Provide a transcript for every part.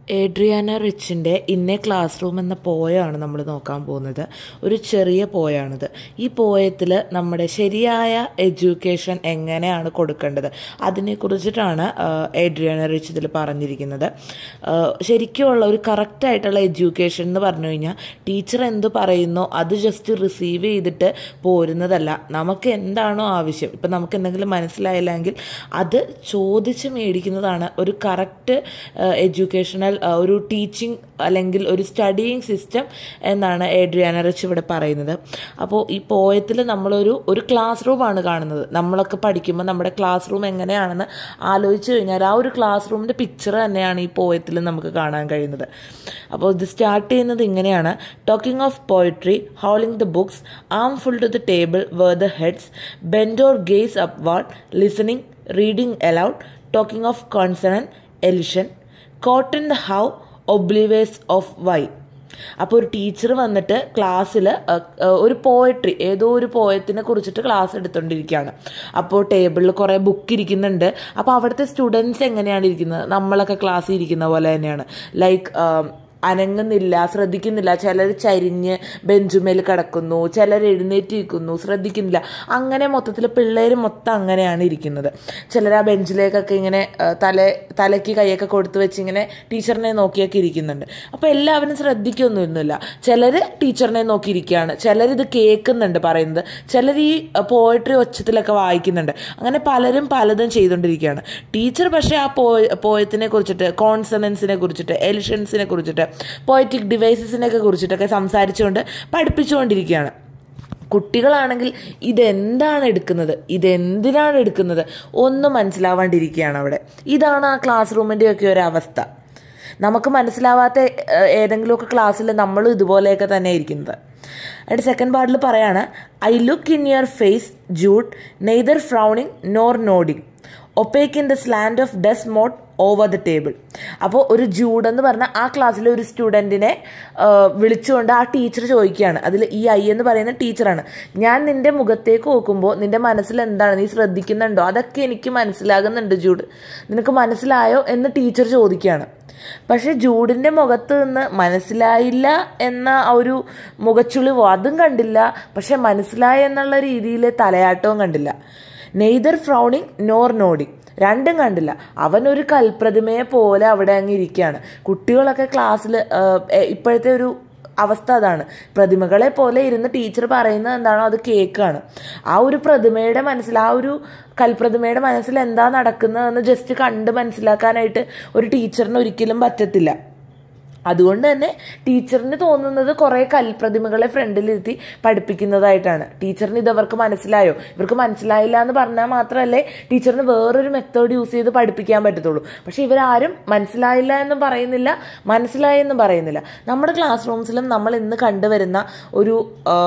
ഏഡ്രിയാന റിച്ചിൻ്റെ ഇന്നേ class room എന്ന പോയാണ് നമ്മൾ നോക്കാൻ പോകുന്നത് ഒരു ചെറിയ പോയാണിത് ഈ പോയത്തിൽ നമ്മുടെ ശരിയായ എഡ്യൂക്കേഷൻ എങ്ങനെയാണ് കൊടുക്കേണ്ടത് അതിനെക്കുറിച്ചിട്ടാണ് ഏഡ്രിയാന റിച്ച് ഇതിൽ പറഞ്ഞിരിക്കുന്നത് ശരിക്കുമുള്ള ഒരു കറക്റ്റായിട്ടുള്ള എഡ്യൂക്കേഷൻ എന്ന് പറഞ്ഞു കഴിഞ്ഞാൽ ടീച്ചർ എന്ത് പറയുന്നോ അത് ജസ്റ്റ് റിസീവ് ചെയ്തിട്ട് പോരുന്നതല്ല നമുക്ക് എന്താണോ ആവശ്യം ഇപ്പം നമുക്ക് എന്തെങ്കിലും മനസ്സിലായില്ലെങ്കിൽ അത് ചോദിച്ച് മേടിക്കുന്നതാണ് ഒരു കറക്റ്റ് എഡ്യൂക്കേഷണൽ ഒരു ടീച്ചിങ് അല്ലെങ്കിൽ ഒരു സ്റ്റഡിയിങ് സിസ്റ്റം എന്നാണ് ഏഡ്രിയാന റിച്ച് ഇവിടെ പറയുന്നത് അപ്പോൾ ഈ പോയത്തിൽ നമ്മളൊരു ഒരു ക്ലാസ് റൂമാണ് കാണുന്നത് നമ്മളൊക്കെ പഠിക്കുമ്പോൾ നമ്മുടെ ക്ലാസ് റൂം എങ്ങനെയാണെന്ന് ആലോചിച്ച് കഴിഞ്ഞാൽ ആ ഒരു ക്ലാസ് റൂമിൻ്റെ പിക്ചർ തന്നെയാണ് ഈ പോയത്തിൽ നമുക്ക് കാണാൻ കഴിയുന്നത് അപ്പോൾ ഇത് സ്റ്റാർട്ട് ചെയ്യുന്നത് ഇങ്ങനെയാണ് talking of poetry holding the books arm full to the table where the heads bend or gaze upward listening reading aloud talking of consonant elision caught in the how oblivious of why അപ്പോൾ ഒരു teacher വന്നിട്ട് ക്ലാസ്സിൽ ഒരു poetry ഏതോ ഒരു പോയത്തിനെ കുറിച്ചിട്ട് class എടുത്തുകൊണ്ടിരിക്കുകയാണ് അപ്പോൾ ടേബിളിൽ കുറേ ബുക്ക് ഇരിക്കുന്നുണ്ട് അപ്പോൾ അവിടുത്തെ സ്റ്റുഡൻസ് എങ്ങനെയാണ് ഇരിക്കുന്നത് നമ്മളൊക്കെ ക്ലാസ്സിൽ ഇരിക്കുന്ന പോലെ തന്നെയാണ് ലൈക്ക് അനങ്ങുന്നില്ല ശ്രദ്ധിക്കുന്നില്ല ചിലർ ചരിഞ്ഞ് ബെഞ്ചുമേൽ കിടക്കുന്നു ചിലർ എഴുന്നേറ്റ് ഇരിക്കുന്നു ശ്രദ്ധിക്കുന്നില്ല അങ്ങനെ മൊത്തത്തിൽ പിള്ളേർ മൊത്തം അങ്ങനെയാണ് ഇരിക്കുന്നത് ചിലർ ആ ബെഞ്ചിലേക്കൊക്കെ ഇങ്ങനെ തല തലയ്ക്ക് കൈയൊക്കെ കൊടുത്തു വെച്ച് ഇങ്ങനെ ടീച്ചറിനെ നോക്കിയൊക്കെ ഇരിക്കുന്നുണ്ട് അപ്പോൾ എല്ലാവരും ശ്രദ്ധിക്കൊന്നുമില്ല ചിലർ ടീച്ചറിനെ നോക്കിയിരിക്കുകയാണ് ചിലർ ഇത് കേൾക്കുന്നുണ്ട് പറയുന്നത് ചിലർ ഈ പോയട്രി ഒച്ചത്തിലൊക്കെ വായിക്കുന്നുണ്ട് അങ്ങനെ പലരും പലതും ചെയ്തുകൊണ്ടിരിക്കുകയാണ് ടീച്ചർ പക്ഷേ ആ പോയ പോയത്തിനെ കുറിച്ചിട്ട് കോൺസണൻസിനെ കുറിച്ചിട്ട് എലിഷൻസിനെ കുറിച്ചിട്ട് പോയറ്റിക് ഡിവൈസസിനെയൊക്കെ കുറിച്ചിട്ടൊക്കെ സംസാരിച്ചുകൊണ്ട് പഠിപ്പിച്ചുകൊണ്ടിരിക്കുകയാണ് കുട്ടികളാണെങ്കിൽ ഇതെന്താണ് എടുക്കുന്നത് ഇതെന്തിനാണ് എടുക്കുന്നത് ഒന്നും മനസ്സിലാവാണ്ടിരിക്കുകയാണ് അവിടെ ഇതാണ് ആ ക്ലാസ് റൂമിൻ്റെയൊക്കെ ഒരു അവസ്ഥ നമുക്ക് മനസ്സിലാവാത്ത ഏതെങ്കിലുമൊക്കെ ക്ലാസ്സിൽ നമ്മളും ഇതുപോലെയൊക്കെ തന്നെ ഇരിക്കുന്നത് അതിൻ്റെ സെക്കൻഡ് പാർട്ടിൽ പറയാണ് I look in your face judge neither frowning nor nodding opaque in the slant of dust mote over the table അപ്പോൾ ഒരു ജൂഡ് എന്ന് പറഞ്ഞാൽ ആ ക്ലാസ്സിലെ ഒരു സ്റ്റുഡൻറ്റിനെ വിളിച്ചുകൊണ്ട് ആ ടീച്ചർ ചോദിക്കുകയാണ് അതിൽ ഈ ഐ എന്ന് പറയുന്ന ടീച്ചറാണ് ഞാൻ നിന്റെ മുഖത്തേക്ക് നോക്കുമ്പോൾ നിന്റെ മനസ്സിൽ എന്താണ് നീ ശ്രദ്ധിക്കുന്നുണ്ടോ അതൊക്കെ എനിക്ക് മനസ്സിലാകുന്നുണ്ട് ജൂഡ് നിനക്ക് മനസ്സിലായോ എന്ന് ടീച്ചർ ചോദിക്കുകയാണ് പക്ഷെ ജൂഡിൻ്റെ മുഖത്ത് നിന്ന് മനസ്സിലായില്ല എന്ന ഒരു മുഖച്ചുളിവോ അതും കണ്ടില്ല പക്ഷെ മനസ്സിലായി എന്നുള്ള രീതിയിൽ തലയാട്ടവും കണ്ടില്ല നെയ്തർ ഫ്രൗണിങ് നോർ നോഡിങ് രണ്ടും കണ്ടില്ല അവനൊരു കൽപ്രതിമയെ പോലെ അവിടെ അങ്ങ് ഇരിക്കുകയാണ് കുട്ടികളൊക്കെ ക്ലാസ്സിൽ ഇപ്പോഴത്തെ ഒരു അവസ്ഥ അതാണ് പ്രതിമകളെ പോലെ ഇരുന്ന് ടീച്ചർ പറയുന്നത് എന്താണോ അത് കേൾക്കുകയാണ് ആ ഒരു പ്രതിമയുടെ മനസ്സിൽ ആ ഒരു കൽപ്രതിമയുടെ മനസ്സിൽ എന്താ നടക്കുന്നതെന്ന് ജസ്റ്റ് കണ്ട് മനസ്സിലാക്കാനായിട്ട് ഒരു ടീച്ചറിന് ഒരിക്കലും പറ്റത്തില്ല അതുകൊണ്ട് തന്നെ ടീച്ചറിന് തോന്നുന്നത് കുറേ കൽപ്രതിമകളെ ഫ്രണ്ടിലിരുത്തി പഠിപ്പിക്കുന്നതായിട്ടാണ് ടീച്ചറിന് ഇത് അവർക്ക് മനസ്സിലായോ ഇവർക്ക് മനസ്സിലായില്ല എന്ന് പറഞ്ഞാൽ മാത്രമല്ലേ ടീച്ചറിന് വേറൊരു മെത്തേഡ് യൂസ് ചെയ്ത് പഠിപ്പിക്കാൻ പറ്റത്തുള്ളൂ പക്ഷെ ഇവരാരും മനസ്സിലായില്ല എന്നും പറയുന്നില്ല മനസ്സിലായി എന്നും പറയുന്നില്ല നമ്മുടെ ക്ലാസ് റൂംസിലും നമ്മൾ ഇന്ന് കണ്ടുവരുന്ന ഒരു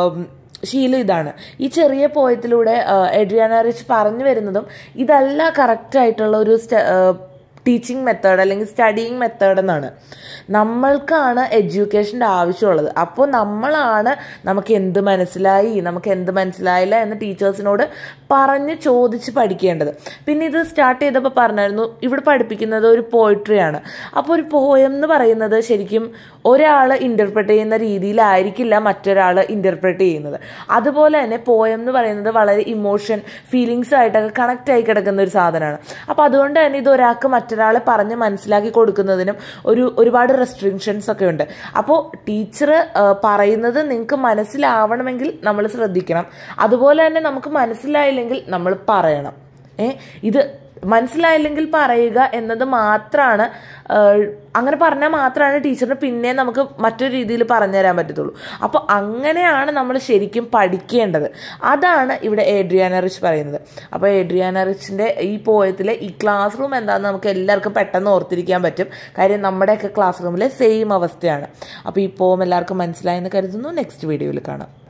ശീലം ഇതാണ് ഈ ചെറിയ പോയത്തിലൂടെ എഡ്രിയാന റിച്ച് പറഞ്ഞു വരുന്നതും ഇതല്ല കറക്റ്റായിട്ടുള്ള ഒരു ടീച്ചിങ് മെത്തേഡ് അല്ലെങ്കിൽ സ്റ്റഡിയിങ് മെത്തേഡ് എന്നാണ് നമ്മൾക്കാണ് എഡ്യൂക്കേഷൻ്റെ ആവശ്യമുള്ളത് അപ്പോൾ നമ്മളാണ് നമുക്ക് എന്ത് മനസ്സിലായി നമുക്ക് എന്ത് മനസ്സിലായില്ല എന്ന് ടീച്ചേഴ്സിനോട് പറഞ്ഞ് ചോദിച്ച് പഠിക്കേണ്ടത് പിന്നെ ഇത് സ്റ്റാർട്ട് ചെയ്തപ്പോൾ പറഞ്ഞായിരുന്നു ഇവിടെ പഠിപ്പിക്കുന്നത് ഒരു പോയിട്രിയാണ് അപ്പോൾ ഒരു പോയം എന്ന് പറയുന്നത് ശരിക്കും ഒരാൾ ഇൻ്റർപ്രറ്റ് ചെയ്യുന്ന രീതിയിലായിരിക്കില്ല മറ്റൊരാൾ ഇൻ്റർപ്രറ്റ് ചെയ്യുന്നത് അതുപോലെ തന്നെ പോയം എന്ന് പറയുന്നത് വളരെ ഇമോഷൻ ഫീലിങ്സ് ആയിട്ടൊക്കെ കണക്റ്റ് ആയി കിടക്കുന്ന ഒരു സാധനമാണ് അപ്പോൾ അതുകൊണ്ട് തന്നെ ഇത് ഒരാൾക്ക് മറ്റൊരാളെ പറഞ്ഞ് മനസ്സിലാക്കി കൊടുക്കുന്നതിനും ഒരു ഒരുപാട് റെസ്ട്രിക്ഷൻസ് ഒക്കെ ഉണ്ട് അപ്പോൾ ടീച്ചർ പറയുന്നത് നിങ്ങൾക്ക് മനസ്സിലാവണമെങ്കിൽ നമ്മൾ ശ്രദ്ധിക്കണം അതുപോലെ തന്നെ നമുക്ക് മനസ്സിലായില്ലെങ്കിൽ നമ്മൾ പറയണം ഏ ഇത് മനസ്സിലായില്ലെങ്കിൽ പറയുക എന്നത് മാത്രമാണ് അങ്ങനെ പറഞ്ഞാൽ മാത്രമാണ് ടീച്ചറിന് പിന്നെ നമുക്ക് മറ്റൊരു രീതിയിൽ പറഞ്ഞു തരാൻ പറ്റത്തുള്ളൂ അപ്പോൾ അങ്ങനെയാണ് നമ്മൾ ശരിക്കും പഠിക്കേണ്ടത് അതാണ് ഇവിടെ ഏഡ്രിയാന റിച്ച് പറയുന്നത് അപ്പോൾ ഏഡ്രിയാന റിച്ചിൻ്റെ ഈ പോയത്തിലെ ഈ ക്ലാസ് റൂം എന്താണെന്ന് നമുക്ക് എല്ലാവർക്കും പെട്ടെന്ന് ഓർത്തിരിക്കാൻ പറ്റും കാര്യം നമ്മുടെയൊക്കെ ക്ലാസ് റൂമിലെ സെയിം അവസ്ഥയാണ് അപ്പോൾ ഈ പോം എല്ലാവർക്കും മനസ്സിലായെന്ന് കരുതുന്നു നെക്സ്റ്റ് വീഡിയോയിൽ കാണാം